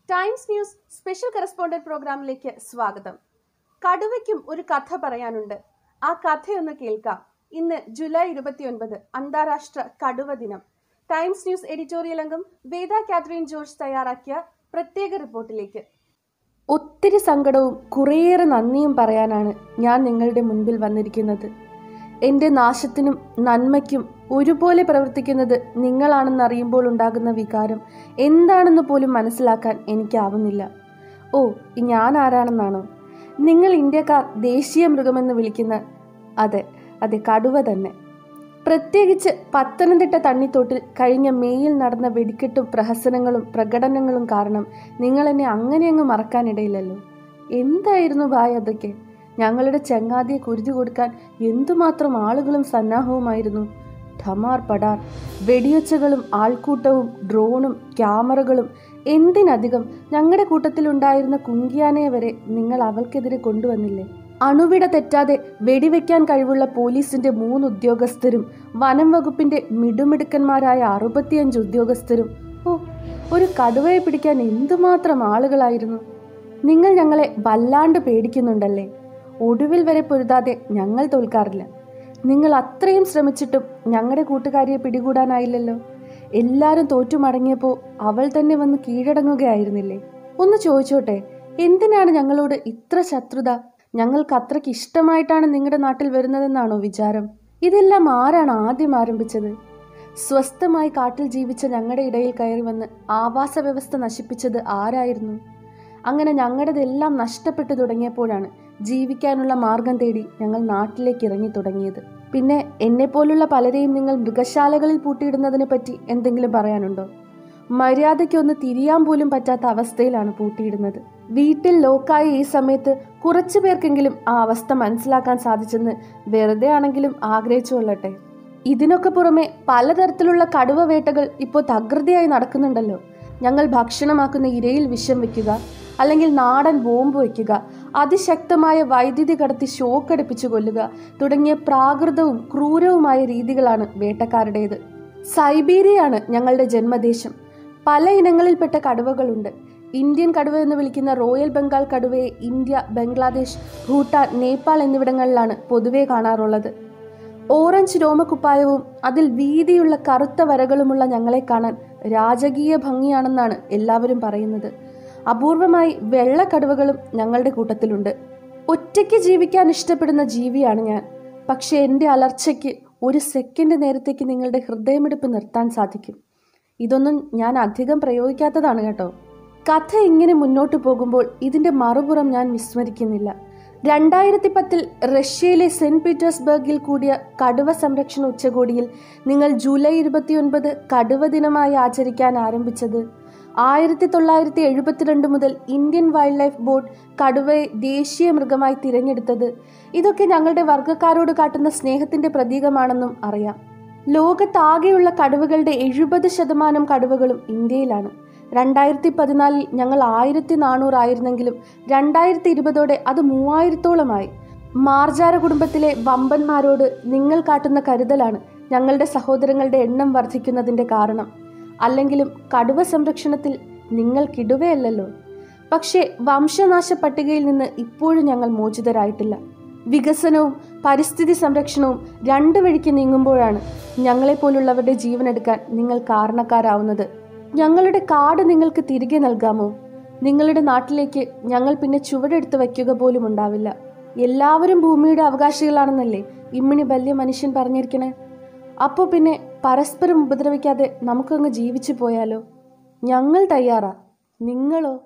times news special correspondent പ്രോഗ്രാമിലേക്ക് സ്വാഗതം കടുവയ്ക്കും ഒരു കഥ പറയാനുണ്ട് ആ കഥയൊന്ന് കേൾക്കാം ഇന്ന് ജൂലൈ ഇരുപത്തിയൊൻപത് അന്താരാഷ്ട്ര കടുവ ദിനം ടൈംസ് ന്യൂസ് എഡിറ്റോറിയൽ അംഗം വേദ കാത്രീൻ ജോർജ് തയ്യാറാക്കിയ പ്രത്യേക റിപ്പോർട്ടിലേക്ക് ഒത്തിരി സങ്കടവും കുറേയേറെ നന്ദിയും പറയാനാണ് ഞാൻ നിങ്ങളുടെ മുൻപിൽ വന്നിരിക്കുന്നത് എൻ്റെ നാശത്തിനും നന്മയ്ക്കും ഒരുപോലെ പ്രവർത്തിക്കുന്നത് നിങ്ങളാണെന്നറിയുമ്പോൾ ഉണ്ടാകുന്ന വികാരം എന്താണെന്ന് പോലും മനസ്സിലാക്കാൻ എനിക്കാവുന്നില്ല ഓ ഞാൻ ആരാണെന്നാണോ നിങ്ങൾ ഇന്ത്യക്കാർ ദേശീയ മൃഗമെന്ന് വിളിക്കുന്ന അതെ അതെ കടുവ തന്നെ പ്രത്യേകിച്ച് പത്തനംതിട്ട തണ്ണിത്തോട്ടിൽ കഴിഞ്ഞ മെയ്യിൽ നടന്ന വെടിക്കെട്ടും പ്രഹസനങ്ങളും പ്രകടനങ്ങളും കാരണം നിങ്ങൾ എന്നെ അങ്ങനെയങ്ങ് മറക്കാനിടയില്ലല്ലോ എന്തായിരുന്നു ഭായ് അതൊക്കെ ഞങ്ങളുടെ ചങ്ങാതിയെ കുരുതി കൊടുക്കാൻ എന്തുമാത്രം ആളുകളും സന്നാഹവുമായിരുന്നു ഠമാർ പടാർ വെടിയൊച്ചകളും ആൾക്കൂട്ടവും ഡ്രോണും ക്യാമറകളും എന്തിനധികം ഞങ്ങളുടെ കൂട്ടത്തിലുണ്ടായിരുന്ന കുങ്കിയാനയെ വരെ നിങ്ങൾ അവൾക്കെതിരെ കൊണ്ടുവന്നില്ലേ അണുവിട തെറ്റാതെ വെടിവെക്കാൻ കഴിവുള്ള പോലീസിന്റെ മൂന്ന് ഉദ്യോഗസ്ഥരും വനം വകുപ്പിന്റെ മിടുമിടുക്കന്മാരായ അറുപത്തിയഞ്ച് ഉദ്യോഗസ്ഥരും ഓ ഒരു കടുവയെ പിടിക്കാൻ എന്തുമാത്രം ആളുകളായിരുന്നു നിങ്ങൾ ഞങ്ങളെ വല്ലാണ്ട് പേടിക്കുന്നുണ്ടല്ലേ ഒടുവിൽ വരെ പൊരുതാതെ ഞങ്ങൾ തോൽക്കാറില്ല നിങ്ങൾ അത്രയും ശ്രമിച്ചിട്ടും ഞങ്ങളുടെ കൂട്ടുകാരിയെ പിടികൂടാനായില്ലല്ലോ എല്ലാരും തോറ്റു മടങ്ങിയപ്പോൾ അവൾ തന്നെ വന്ന് കീഴടങ്ങുകയായിരുന്നില്ലേ ഒന്ന് ചോദിച്ചോട്ടെ എന്തിനാണ് ഞങ്ങളോട് ഇത്ര ശത്രുത ഞങ്ങൾക്ക് അത്രയ്ക്ക് ഇഷ്ടമായിട്ടാണ് നിങ്ങളുടെ നാട്ടിൽ വരുന്നതെന്നാണോ വിചാരം ഇതെല്ലാം ആരാണ് ആദ്യം ആരംഭിച്ചത് സ്വസ്ഥമായി കാട്ടിൽ ജീവിച്ച ഞങ്ങളുടെ ഇടയിൽ കയറി വന്ന് ആവാസ വ്യവസ്ഥ നശിപ്പിച്ചത് ആരായിരുന്നു അങ്ങനെ ഞങ്ങളുടെതെല്ലാം നഷ്ടപ്പെട്ടു തുടങ്ങിയപ്പോഴാണ് ജീവിക്കാനുള്ള മാർഗം തേടി ഞങ്ങൾ നാട്ടിലേക്ക് ഇറങ്ങി തുടങ്ങിയത് പിന്നെ എന്നെ പോലുള്ള പലരെയും നിങ്ങൾ മൃഗശാലകളിൽ പൂട്ടിയിടുന്നതിനെ പറ്റി എന്തെങ്കിലും പറയാനുണ്ടോ മര്യാദയ്ക്കൊന്ന് തിരിയാൻ പോലും പറ്റാത്ത അവസ്ഥയിലാണ് പൂട്ടിയിടുന്നത് വീട്ടിൽ ലോക്കായ ഈ സമയത്ത് കുറച്ചു പേർക്കെങ്കിലും ആ അവസ്ഥ മനസ്സിലാക്കാൻ സാധിച്ചെന്ന് വെറുതെ ആണെങ്കിലും ആഗ്രഹിച്ചുകൊള്ളട്ടെ ഇതിനൊക്കെ പുറമെ പലതരത്തിലുള്ള കടുവ വേട്ടകൾ ഇപ്പോൾ തകൃതിയായി നടക്കുന്നുണ്ടല്ലോ ഞങ്ങൾ ഭക്ഷണമാക്കുന്ന ഇരയിൽ വിഷം വെക്കുക അല്ലെങ്കിൽ നാടൻ ബോംബ് വയ്ക്കുക അതിശക്തമായ വൈദ്യുതി കടത്തി ഷോക്കടിപ്പിച്ചു കൊല്ലുക തുടങ്ങിയ പ്രാകൃതവും ക്രൂരവുമായ രീതികളാണ് വേട്ടക്കാരുടേത് സൈബീരിയയാണ് ഞങ്ങളുടെ ജന്മദേശം പല ഇനങ്ങളിൽപ്പെട്ട കടുവകളുണ്ട് ഇന്ത്യൻ കടുവ എന്ന് വിളിക്കുന്ന റോയൽ ബംഗാൾ കടുവയെ ഇന്ത്യ ബംഗ്ലാദേശ് ഭൂട്ടാൻ നേപ്പാൾ എന്നിവിടങ്ങളിലാണ് പൊതുവെ കാണാറുള്ളത് ഓറഞ്ച് രോമക്കുപ്പായവും അതിൽ വീതിയുള്ള കറുത്ത വരകളുമുള്ള ഞങ്ങളെ കാണാൻ രാജകീയ ഭംഗിയാണെന്നാണ് എല്ലാവരും പറയുന്നത് അപൂർവമായി വെള്ളക്കടുവകളും ഞങ്ങളുടെ കൂട്ടത്തിലുണ്ട് ഒറ്റയ്ക്ക് ജീവിക്കാൻ ഇഷ്ടപ്പെടുന്ന ജീവിയാണ് ഞാൻ പക്ഷെ എൻ്റെ അലർച്ചയ്ക്ക് ഒരു സെക്കൻഡ് നേരത്തേക്ക് നിങ്ങളുടെ ഹൃദയമിടിപ്പ് നിർത്താൻ സാധിക്കും ഇതൊന്നും ഞാൻ അധികം പ്രയോഗിക്കാത്തതാണ് കേട്ടോ കഥ ഇങ്ങനെ മുന്നോട്ട് പോകുമ്പോൾ ഇതിൻ്റെ മറുപുറം ഞാൻ വിസ്മരിക്കുന്നില്ല രണ്ടായിരത്തി പത്തിൽ റഷ്യയിലെ സെന്റ് പീറ്റേഴ്സ്ബർഗിൽ കൂടിയ കടുവ സംരക്ഷണ ഉച്ചകോടിയിൽ നിങ്ങൾ ജൂലൈ ഇരുപത്തിയൊൻപത് കടുവ ദിനമായി ആചരിക്കാൻ ആരംഭിച്ചത് ആയിരത്തി തൊള്ളായിരത്തി എഴുപത്തിരണ്ട് മുതൽ ഇന്ത്യൻ വൈൽഡ് ലൈഫ് ബോർഡ് കടുവയെ ദേശീയ മൃഗമായി തിരഞ്ഞെടുത്തത് ഇതൊക്കെ ഞങ്ങളുടെ വർഗ്ഗക്കാരോട് കാട്ടുന്ന സ്നേഹത്തിന്റെ പ്രതീകമാണെന്നും അറിയാം ലോകത്താകെയുള്ള കടുവകളുടെ എഴുപത് ശതമാനം കടുവകളും ഇന്ത്യയിലാണ് രണ്ടായിരത്തി പതിനാലിൽ ഞങ്ങൾ ആയിരത്തി നാനൂറായിരുന്നെങ്കിലും രണ്ടായിരത്തി ഇരുപതോടെ അത് മൂവായിരത്തോളമായി മാർജാര കുടുംബത്തിലെ വമ്പന്മാരോട് നിങ്ങൾ കാട്ടുന്ന കരുതലാണ് ഞങ്ങളുടെ സഹോദരങ്ങളുടെ എണ്ണം വർദ്ധിക്കുന്നതിന്റെ കാരണം അല്ലെങ്കിലും കടുവ സംരക്ഷണത്തിൽ നിങ്ങൾ കിടുവയല്ലല്ലോ പക്ഷേ വംശനാശ പട്ടികയിൽ നിന്ന് ഇപ്പോഴും ഞങ്ങൾ മോചിതരായിട്ടില്ല വികസനവും പരിസ്ഥിതി സംരക്ഷണവും രണ്ടു വഴിക്ക് നീങ്ങുമ്പോഴാണ് ഞങ്ങളെപ്പോലുള്ളവരുടെ ജീവനെടുക്കാൻ നിങ്ങൾ കാരണക്കാരാവുന്നത് ഞങ്ങളുടെ കാട് നിങ്ങൾക്ക് തിരികെ നൽകാമോ നിങ്ങളുടെ നാട്ടിലേക്ക് ഞങ്ങൾ പിന്നെ ചുവടെടുത്ത് വയ്ക്കുക പോലും ഉണ്ടാവില്ല എല്ലാവരും ഭൂമിയുടെ അവകാശികളാണെന്നല്ലേ ഇമ്മിണി വലിയ മനുഷ്യൻ പറഞ്ഞിരിക്കണേ അപ്പോൾ പിന്നെ പരസ്പരം ഉപദ്രവിക്കാതെ നമുക്കങ്ങ് ജീവിച്ചു പോയാലോ ഞങ്ങൾ തയ്യാറാ നിങ്ങളോ